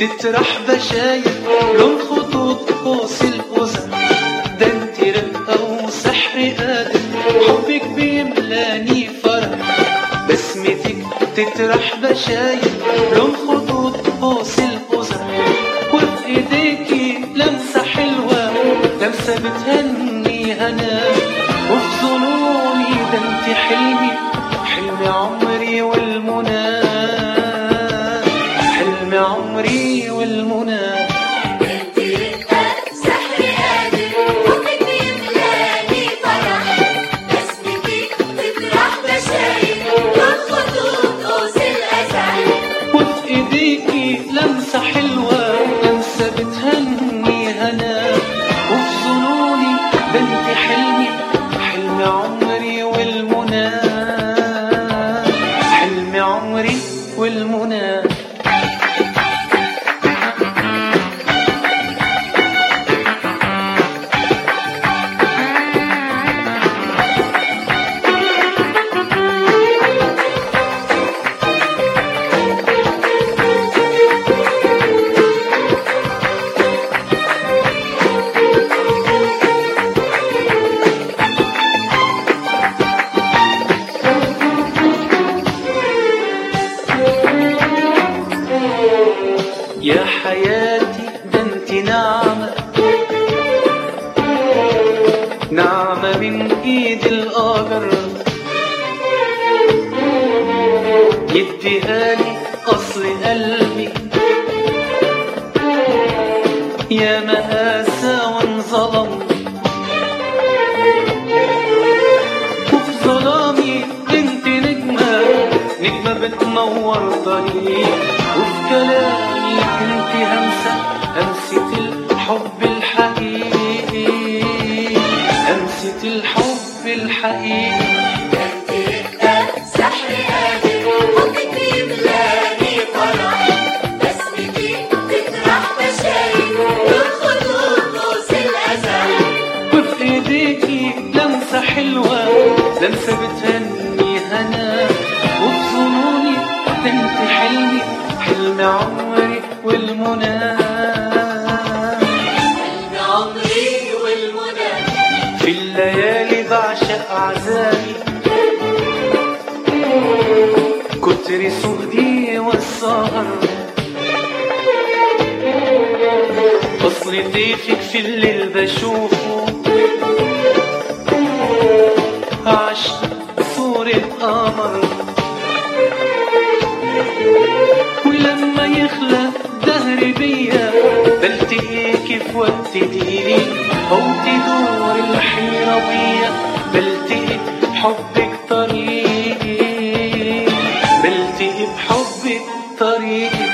تطرح بشاير لون خطوط قوس الأذن ده انت رقة وسحر قادر حبك بيملاني فرح بسمتك تطرح بشاير لون خطوط قوس الأذن وفي ايديكي لمسة حلوة لمسة بتهني هنا وفي ظنوني ده انت حلمي حلم عمري والمنى حلم عمري والمنى سحر قادر حبك بيملاني فرح بسمتك تطرح بشاير والخطوط قوس الأزل وفي ايديكي لمسة حلوة لمسة بتهني هنا وفي ظنوني بنت حلمي حلم عمري والمنى حلم عمري والمنى يا حياتي ده انت نعمة نعمة من ايد القدر يديها لي اصل قلبي يا مآسى وانظلم وفي ظلامي انت نجمة نجمة بتنور طريق وفي كلامي انت همسة همسة الحب الحقيقي همسة الحب الحقيقي سحر قادر حبك بيملاني فرح بسمتك تطرح بشاير والخطوط قوس الأزل وفي ايديكي لمسة حلوة لمسة بتهني هنا وفي ظنوني ده انت حلمي حلم عمري والمنى حلم عمري والمنى في الليالي بعشق عذابي كتر سهدي والسهر أصل ضيفك في الليل بشوفه عشق صورة قمر ولما يخلق دهر بيا بلتقيك في وقت ديني أو تدور الحيرة بيا بلتقي بحبك طريقي بلتقي بحبك طريقي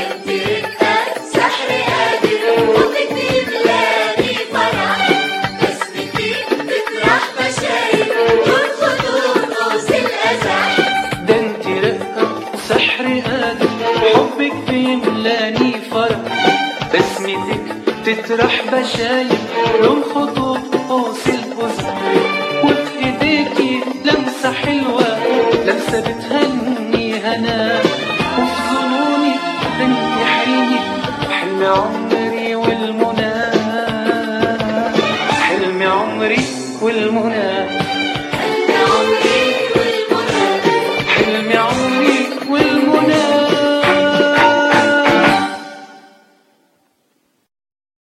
سحر قادر حبك بيملاني فرح بسمتك تطرح بشاير والخطوط قوس الأزل ده انت رقة سحر قادر حبك بيملاني فرح بسمتك تطرح بشاير لون خطوط قوس الأذن وفي ايديكي لمسة حلوة لمسة بتهني هنا وفي ظنوني ده انت حلمي حلم عمري والمنى حلم عمري والمنى